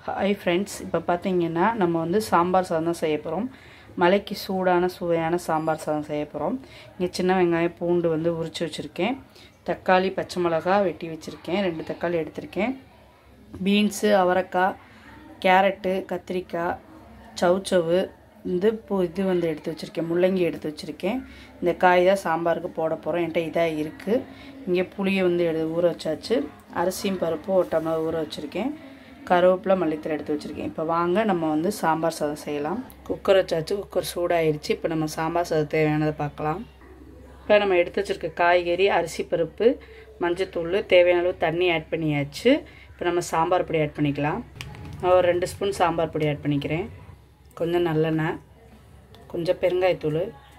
hi friends இப்போ பார்த்தீங்கன்னா நம்ம வந்து சாம்பார் சாதம் தான் செய்ய போகிறோம் மலைக்கு சூடான சுவையான சாம்பார் சாதம் செய்ய போகிறோம் இங்கே சின்ன வெங்காயம் பூண்டு வந்து உரித்து வச்சுருக்கேன் தக்காளி பச்சை மிளகா வெட்டி வச்சுருக்கேன் ரெண்டு தக்காளி எடுத்திருக்கேன் பீன்ஸு அவரைக்காய் கேரட்டு கத்திரிக்காய் சவுச்சவு வந்து பூ இது வந்து எடுத்து வச்சுருக்கேன் முள்ளங்கி எடுத்து வச்சுருக்கேன் இந்த காய் தான் சாம்பாருக்கு போட போகிறோம் என்கிட்ட இதாக இருக்குது இங்கே புளியை வந்து எடு ஊற வச்சாச்சு அரிசியும் பருப்பும் ஒரு டம்ளர் ஊற வச்சுருக்கேன் கருவேப்பிலை மல்லித்தலை எடுத்து வச்சுருக்கேன் இப்போ வாங்க நம்ம வந்து சாம்பார் சாதம் செய்யலாம் குக்கர் வச்சாச்சு குக்கர் சூடாயிருச்சு இப்போ நம்ம சாம்பார் சாதம் தேவையானதை பார்க்கலாம் இப்போ நம்ம எடுத்து வச்சுருக்க காய்கறி அரிசி பருப்பு மஞ்சத்தூள் தேவையான அளவு தண்ணி ஆட் பண்ணியாச்சு இப்போ நம்ம சாம்பார் பொடி ஆட் பண்ணிக்கலாம் நான் ஒரு ரெண்டு ஸ்பூன் சாம்பார் பொடி ஆட் பண்ணிக்கிறேன் கொஞ்சம் நல்லெண்ணெய் கொஞ்சம் பெருங்காயத்தூள்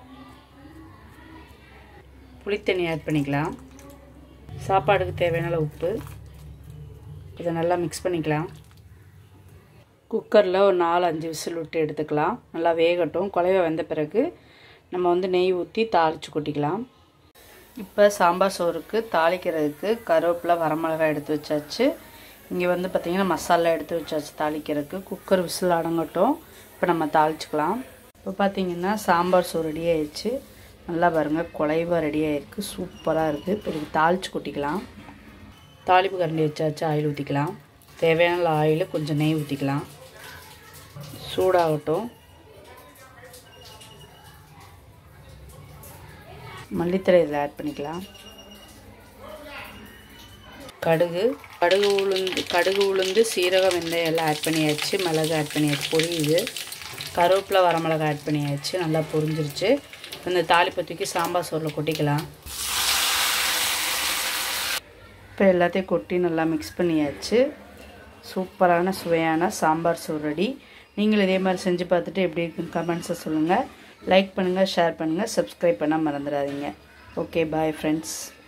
புளித்தண்ணி ஆட் பண்ணிக்கலாம் சாப்பாடுக்கு தேவையான அளவு உப்பு இதை நல்லா மிக்ஸ் பண்ணிக்கலாம் குக்கரில் ஒரு நாலு அஞ்சு விசில் விட்டு எடுத்துக்கலாம் நல்லா வேகட்டும் குழைவ வெந்த பிறகு நம்ம வந்து நெய் ஊற்றி தாளித்து கொட்டிக்கலாம் இப்போ சாம்பார் சோறுக்கு தாளிக்கிறதுக்கு கருவேப்பிலை வரமிளகாய் எடுத்து வச்சாச்சு இங்கே வந்து பார்த்திங்கன்னா மசாலா எடுத்து வச்சாச்சு தாளிக்கிறதுக்கு குக்கர் விசில் அடங்கட்டும் இப்போ நம்ம தாளிச்சுக்கலாம் இப்போ பார்த்திங்கன்னா சாம்பார் சோறு ரெடி ஆயிடுச்சு நல்லா பாருங்கள் குலைவாக ரெடி ஆகிருக்கு சூப்பராக இருக்குது இப்போ இதுக்கு தாளித்து கொட்டிக்கலாம் தாளிப்பு கரண்டி வச்சாச்சு ஆயில் ஊற்றிக்கலாம் தேவையான ஆயில் கொஞ்சம் நெய் ஊற்றிக்கலாம் சூடாகட்டும் மல்லித்தலை இதில் ஆட் பண்ணிக்கலாம் கடுகு கடுகு உளுந்து கடுகு உளுந்து சீரகம் வெந்தயம் எல்லாம் ஆட் பண்ணியாச்சு மிளகு ஆட் பண்ணியாச்சு பொரியுது கருவேப்பிலை வரமிளகா ஆட் பண்ணியாச்சு நல்லா பொரிஞ்சிருச்சு இந்த தாளிப்பை தூக்கி சாம்பார் சோறில் கொட்டிக்கலாம் இப்போ எல்லாத்தையும் கொட்டி நல்லா மிக்ஸ் பண்ணியாச்சு சூப்பரான சுவையான சாம்பார் சோறு ரெடி நீங்களும் இதே மாதிரி செஞ்சு பார்த்துட்டு எப்படி இருக்குன்னு கமெண்ட்ஸை சொல்லுங்கள் லைக் பண்ணுங்கள் ஷேர் பண்ணுங்கள் சப்ஸ்கிரைப் பண்ண மறந்துடாதீங்க ஓகே பாய் ஃப்ரெண்ட்ஸ்